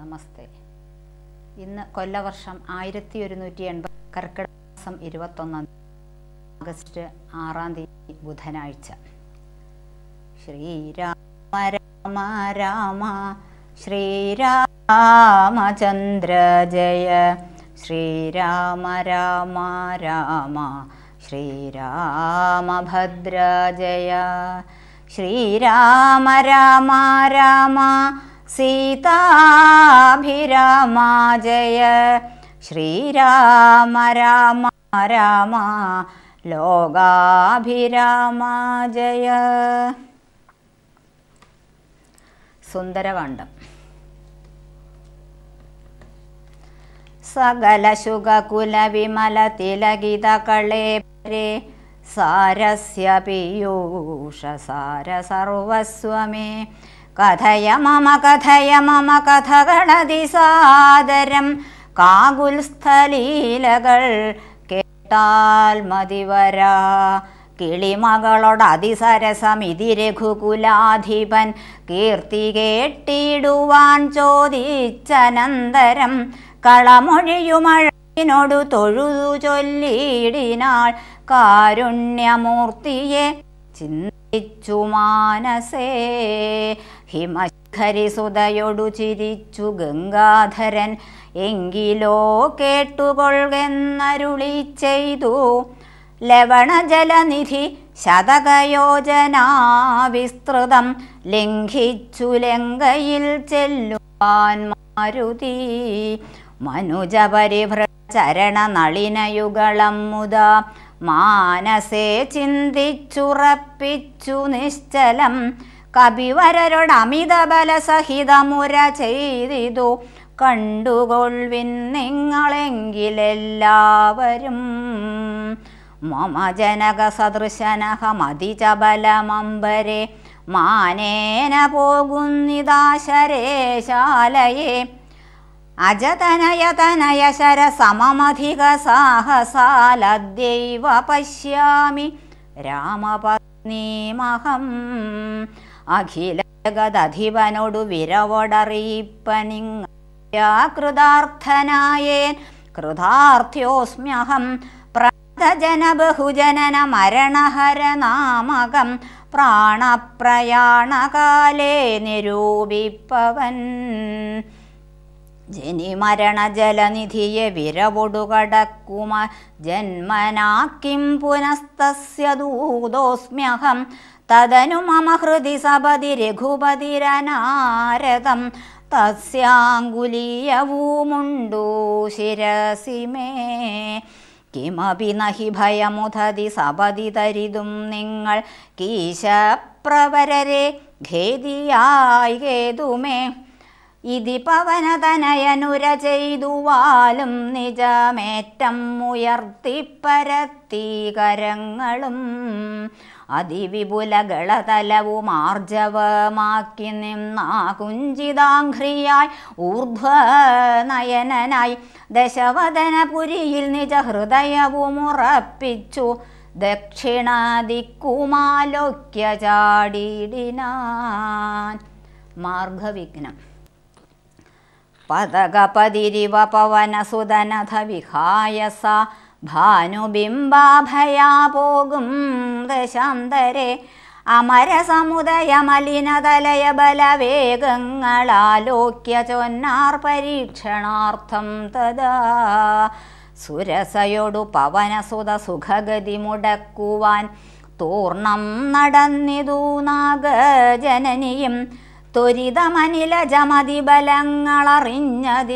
നമസ്തേ ഇന്ന് കൊല്ലവർഷം ആയിരത്തി ഒരുന്നൂറ്റി എൺപത് കർക്കിടക മാസം ഇരുപത്തൊന്നാം തീയതി ആഗസ്റ്റ് ആറാം തീയതി ബുധനാഴ്ച ശ്രീരാമ രാമ രാമ ശ്രീരാമചന്ദ്ര ജയ ശ്രീരാമ രാമ രാമ ശ്രീരാമഭദ്ര ജയ ശ്രീരാമ രാമ രാമ സീതാഭിരാമ ജയ ശ്രീരാമ രാമ രാമ ലോകാഭിരാമ ജയ സുന്ദരകാന്ഡം സകല ശുഗകുല വിമല തിലകിത കളേപരെ സാരസ്യ പീയൂഷ സാര സർവസ്വമേ കഥയ മമ കഥയ മമ കഥകളതിസാദരം കാകുൽസ്ഥലീലകൾ കേട്ടാൽ മതിവരാ കിളിമകളോട് അതിസരസമിതി രഘുകുലാധിപൻ കീർത്തി കേട്ടിടുവാൻ ചോദിച്ചനന്തരം കളമൊഴിയുമഴവിനോടു തൊഴുതു ചൊല്ലിയിടിനാൾ കാരുണ്യമൂർത്തിയെ ചിന്തിച്ചു മാനസേ ഹിമശിഖരിസുതയൊടു ചിരിച്ചു ഗംഗാധരൻ എങ്കിലോ കേട്ടുകൊള്ളുന്നരുളി ചെയ്തു ലവണജലനിധി ശതകയോജനാ വിസ്തൃതം ലംഘിച്ചു ലങ്കയിൽ ചെല്ലുവാൻ മാരുതി മനുജപരിഭ്രചരണ നളിനയുഗളം മുത മാനസേ ചിന്തിച്ചുറപ്പിച്ചു നിശ്ചലം കപിവരരോടമിത ബലസഹിതമുര ചെയ്തിതു കണ്ടുകൊള്ളിൻ നിങ്ങളെങ്കിലെല്ലാവരും മമ ജനക സദൃശനഹമതിചബലമമ്പരെ മാനേന പോകുന്നിതാശരേശാലയെ അജതനയതനയ ശരസമമധിക സാഹസാലദ്യൈവ പശ്യാമി രാമപത്നീമഹം അഖിലഗതധിപനോടു വിരവോടറിയിപ്പനിങ്ങൃതാർത്ഥനായേൻ കൃതാർത്ഥ്യോസ്മ്യഹം പ്രജന ബഹുജനന മരണഹര നാമകം പ്രാണപ്രയാണകാലേ നിരൂപിപ്പവൻ ജനിമരണ ജലനിധിയെ വിരവൊടുകടക്കുമ ജന്മനാക്കിം പുനസ്തസ്യ ദൂതോസ്മ്യഹം തദനു മമ ഹൃദി സപതി രഘുപതിരനാരദം തസ്യാങ്കുലീയവുമുണ്ടു ശിരസി മേ കിമപി നഹി ഭയമുദതി സപതി തരിതും നിങ്ങൾ കീശപ്രവരരെ ഖേദിയായി കേതുമേ ഇതി പവനതനയനുര ചെയ്തുവാലും നിജമേറ്റം ഉയർത്തിപ്പരത്തി കരങ്ങളും അതിവിപുലകളതലവും ആർജവമാക്കി നിന്നാ കുഞ്ചിതാഘ്രിയായി ഊർധ്വനയനായി ദശവദനപുരിയിൽ നിജ ഹൃദയവും ഉറപ്പിച്ചു ദക്ഷിണദിക്കുമാലോക്യ ചാടിയിടിനാൻ മാർഗവിഘ്നം പതകപതിരിവ പവനസുതനഥ വിഹായസ ഭാനുബിംബാഭയാ പോകും ദശാന്തരെ അമരസമുദയമലിനതലയ ബലവേഗങ്ങളാലോക്യ ചൊന്നാർ പരീക്ഷണാർത്ഥം തഥാ സുരസയൊടു പവനസുത സുഖഗതി മുടക്കുവാൻ തൂർണം നടന്നിതു നാഗജനനിയും ത്വരിതമനിലജമതി ബലങ്ങളറിഞ്ഞതി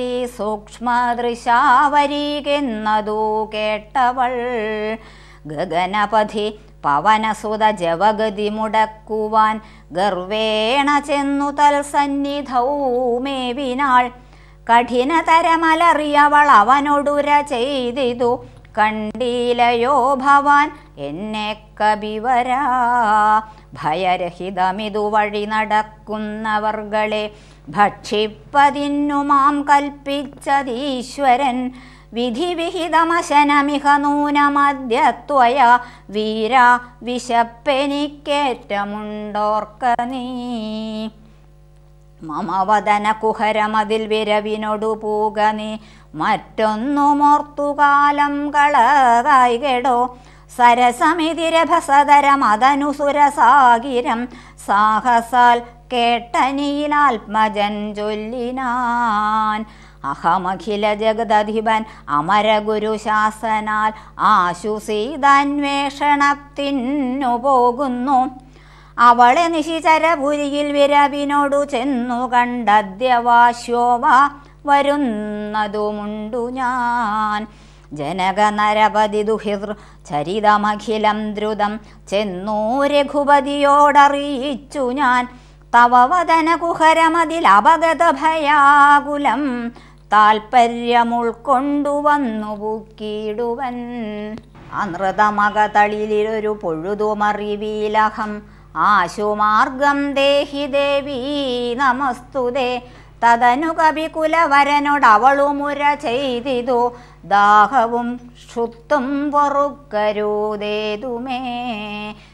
സൂക്ഷ്മദൃശാവരീകെന്നതു കേട്ടവൾ ഗഗനപഥി പവനസുത ജവഗതി മുടക്കുവാൻ ഗർവേണ ചെന്നു തൽസന്നിധൗമേവിനാൾ കഠിനതരമലറിയവൾ അവനൊടുര ചെയ്തിതു കണ്ടീലയോ ഭവാൻ എന്നെ കവിവരാ ഭയരഹിതമിതു വഴി നടക്കുന്നവർകളെ ഭക്ഷിപ്പതിന്നു മാം കൽപ്പിച്ചതീശ്വരൻ വിധിവിഹിതമശനമിഹ നൂനമദ്യത്വയ വീര വിശപ്പെനിക്കേറ്റമുണ്ടോർക്ക നീ മമവദന കുഹരമതിൽ വിരവിനൊടു പൂക നീ മറ്റൊന്നുമോർത്തുകാലം കളകായി കെടോ സരസമിതിരഭസതരം അതനുസുരസാഗിരം സാഹസാൽ കേട്ടനിയിലാത്മജൻ ചൊല്ലിനാൻ അഹമഖില ജഗദധിപൻ അമരഗുരു ശാസനാൽ ആശു സീതാന്വേഷണത്തിനു പോകുന്നു അവളെ നിശിചരപുരിയിൽ വിരവിനോടു ചെന്നു കണ്ടദ്യവാശ്യോവ വരുന്നതുമുണ്ടു ഞാൻ ജനക നരപതി ദുഹിതൃ ചരിതമഖിലം ദ്രുതം ചെന്നു രഘുപതിയോടറിയിച്ചു ഞാൻ തവ വദന കുഹരമതിൽ അപഗത ഭയാകുലം താൽപ്പര്യമുൾക്കൊണ്ടു വന്നു പൂക്കിയിടുവൻ അനൃതമകതളിലൊരു പൊഴുതുമറിവീലഹം ആശുമാർഗം ദേഹി ദേവി നമസ്തുതേ തദനു കവികുലവരനോടവളുമുര ചെയ്തിതു ദാഹവും ക്ഷുത്തും പൊറുക്കരുതേതുമേ